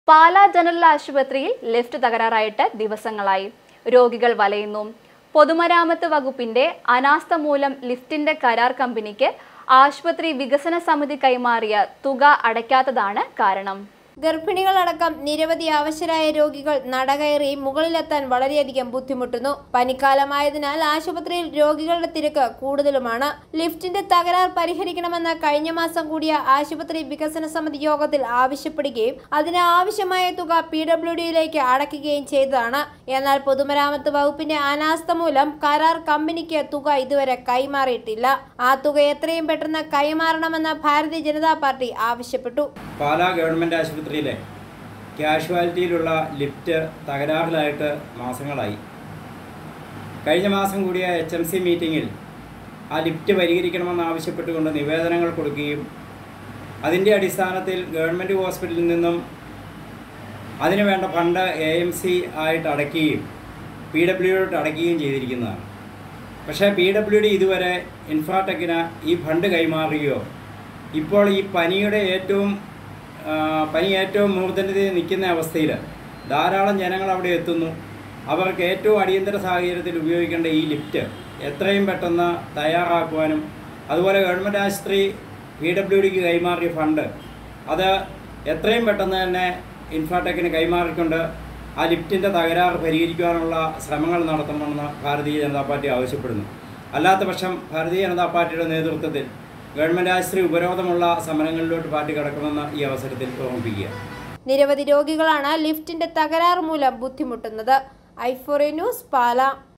Pala general ആശുപത്രിയിൽ lift തകരാറായിട്ട് ദിവസങ്ങളായി രോഗികൾ വലയുന്നു പൊതുമരാമത്ത് വകുപ്പിന്റെ അനാസ്ഥ മൂലം ലിഫ്റ്റിന്റെ കരാർ കമ്പനിക്ക് ആശുപത്രി വികസന സമിതി കൈമാറിയ തുക അടയ്ക്കാത്തതാണ് കാരണം ഗർഭിണികളടക്കം നിരവധി അവശരായ രോഗികൾ നടകയറി മുകളിലെത്താൻ വളരെയധികം ബുദ്ധിമുട്ടുന്നു പനിക്കാലമായതിനാൽ ആശുപത്രിയിൽ രോഗികളുടെ തിരക്ക് കൂടുതലുമാണ് ലിഫ്റ്റിന്റെ തകരാർ പരിഹരിക്കണമെന്ന് കഴിഞ്ഞ മാസം കൂടിയ ആശുപത്രി വികസന സമിതി യോഗത്തിൽ ആവശ്യപ്പെടുകയും അതിന് ആവശ്യമായ തുക പി ഡബ്ല്യു ഡിയിലേക്ക് അടയ്ക്കുകയും ചെയ്തതാണ് എന്നാൽ പൊതുമരാമത്ത് വകുപ്പിന്റെ അനാസ്ഥ മൂലം കരാർ കമ്പനിക്ക് തുക ഇതുവരെ കൈമാറിയിട്ടില്ല ആ തുക എത്രയും പെട്ടെന്ന് കൈമാറണമെന്ന് ഭാരതീയ ജനതാ പാർട്ടി ആവശ്യപ്പെട്ടു പാലാ ഗവൺമെൻറ് ആശുപത്രിയിലെ കാഷ്വാലിറ്റിയിലുള്ള ലിഫ്റ്റ് തകരാറിലായിട്ട് മാസങ്ങളായി കഴിഞ്ഞ മാസം കൂടിയ എച്ച് എം സി മീറ്റിങ്ങിൽ ആ ലിഫ്റ്റ് പരിഹരിക്കണമെന്ന് ആവശ്യപ്പെട്ടുകൊണ്ട് നിവേദനങ്ങൾ കൊടുക്കുകയും അതിൻ്റെ അടിസ്ഥാനത്തിൽ ഗവൺമെൻറ് ഹോസ്പിറ്റലിൽ നിന്നും അതിന് വേണ്ട ഫണ്ട് എ എം സി ആയിട്ട് അടയ്ക്കുകയും പി ഡബ്ല്യുയോട്ട് അടയ്ക്കുകയും ചെയ്തിരിക്കുന്നതാണ് പക്ഷേ പി ഡബ്ല്യു ഡി ഇതുവരെ ഇൻഫ്രാടെക്കിന് ഈ ഫണ്ട് കൈമാറുകയോ ഇപ്പോൾ ഈ പനിയുടെ ഏറ്റവും ആ, പനി ഏറ്റവും മൂർധന്യതയിൽ നിൽക്കുന്ന അവസ്ഥയിൽ ധാരാളം ജനങ്ങൾ അവിടെ എത്തുന്നു അവർക്ക് ഏറ്റവും അടിയന്തര സാഹചര്യത്തിൽ ഉപയോഗിക്കേണ്ട ഈ ലിഫ്റ്റ് എത്രയും പെട്ടെന്ന് തയ്യാറാക്കുവാനും അതുപോലെ ഗവൺമെൻറ് ആശുപത്രി പി ഡബ്ല്യു ഡിക്ക് കൈമാറിയ ഫണ്ട് അത് എത്രയും പെട്ടെന്ന് തന്നെ ഇൻഫാടെക്കിന് കൈമാറിക്കൊണ്ട് ആ ലിഫ്റ്റിൻ്റെ തകരാറ് പരിഹരിക്കുവാനുള്ള ശ്രമങ്ങൾ നടത്തണമെന്ന് ഭാരതീയ ജനതാ പാർട്ടി ആവശ്യപ്പെടുന്നു അല്ലാത്ത പക്ഷം ഭാരതീയ ജനതാ പാർട്ടിയുടെ നേതൃത്വത്തിൽ ഗവൺമെൻറ് ആശുപത്രി ഉപരോധമുള്ള സമരങ്ങളിലോട്ട് പാർട്ടി കടക്കുമെന്ന് ഈ അവസരത്തിൽ ഓർമ്മിപ്പിക്കുക നിരവധി രോഗികളാണ് ലിഫ്റ്റിന്റെ തകരാറ് മൂലം ബുദ്ധിമുട്ടുന്നത് ഐഫോറി ന്യൂസ് പാല